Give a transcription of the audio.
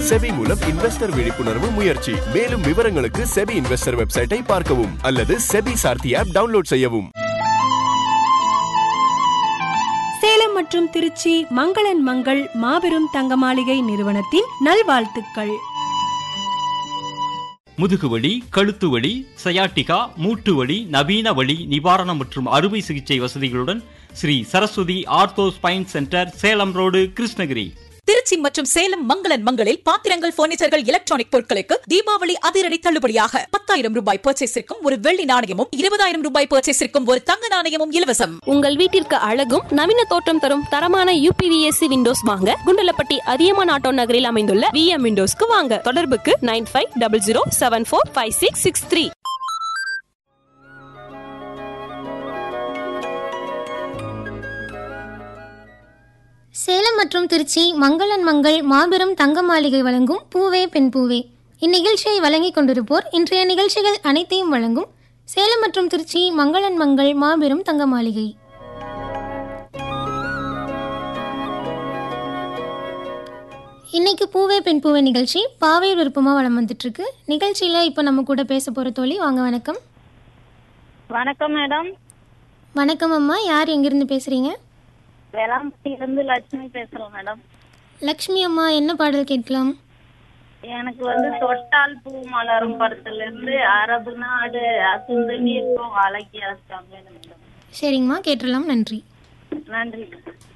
SEBI மூலம் investor விழிப்புணர்வு முயற்சி மேலும் விவரங்களுக்கு செபி இன்வெஸ்டர் வெப்சைட்டை பார்க்கவும் அல்லது செபி சார்த்தி ஆப் டவுன்லோட் செய்யவும் சேலம் மற்றும் திருச்சி மங்களன் மங்கள் மாபெரும் தங்க மாளிகை நிறுவனத்தின் நல்வாழ்த்துக்கள் முதுகுவலி கழுத்து வலி சயாட்டிகா மூட்டு வலி நவீன வலி நிவாரணம் மற்றும் அறுவை சிகிச்சை வசதிகளுடன் Sri Saraswathi ortho spine centre Salem road Krishnagiri Trichy மற்றும் சேலம் மங்களன் மங்களில் பாத்திரங்கள் பர்னிச்சர்கள் எலக்ட்ரானிக் பொருட்களுக்கு தீபாவளி அதிரடி தள்ளுபடியாக பத்தாயிரம் ரூபாய் பர்ச்சேஸிற்கும் ஒரு வெள்ளி நாணயமும் இருபதாயிரம் ரூபாய் பர்ச்சேஸிற்கும் ஒரு தங்க நாணயமும் இலவசம் உங்கள் வீட்டிற்கு அழகும் நவீன தோற்றம் தரும் தரமான யூபிவிஎஸ்சி விண்டோஸ் வாங்க குண்டலப்பட்டி அதியமான் ஆட்டோ நகரில் அமைந்துள்ள விஎம் விண்டோஸ்க்கு வாங்க தொடர்புக்கு nine five double zero seven four five six six three Salem மற்றும் திருச்சி மங்களன் மங்கள் மாபெரும் தங்க மாளிகை வழங்கும் பூவே பெண் பூவே இந்நிகழ்ச்சியை வழங்கிக் கொண்டிருப்போர் இன்றைய நிகழ்ச்சிகள் அனைத்தையும் வழங்கும் சேலம் மற்றும் திருச்சி மங்களன் மங்கள் மாபெரும் தங்க மாளிகை இன்னைக்கு பூவே பெண் பூவே நிகழ்ச்சி பாவை விருப்பமாக வளம் வந்துட்டு இருக்கு நிகழ்ச்சியில் இப்போ நம்ம கூட பேச போகிற தோழி வாங்க வணக்கம் வணக்கம் மேடம் வணக்கம் அம்மா யார் எங்கிருந்து பேசுறீங்க வேளாம்பட்டியிலிருந்து லட்சுமி பேசுறோம் மேடம் லக்ஷ்மி அம்மா என்ன பாடல் கேட்கலாம் எனக்கு வந்து தொட்டால் பூ மலரும் படத்துல இருந்து அரபு நாடு அசுந்து நீர்க்கும் அழகியா இருக்காங்க மேடம் சரிங்கம்மா கேட்டுடலாம் நன்றி நன்றி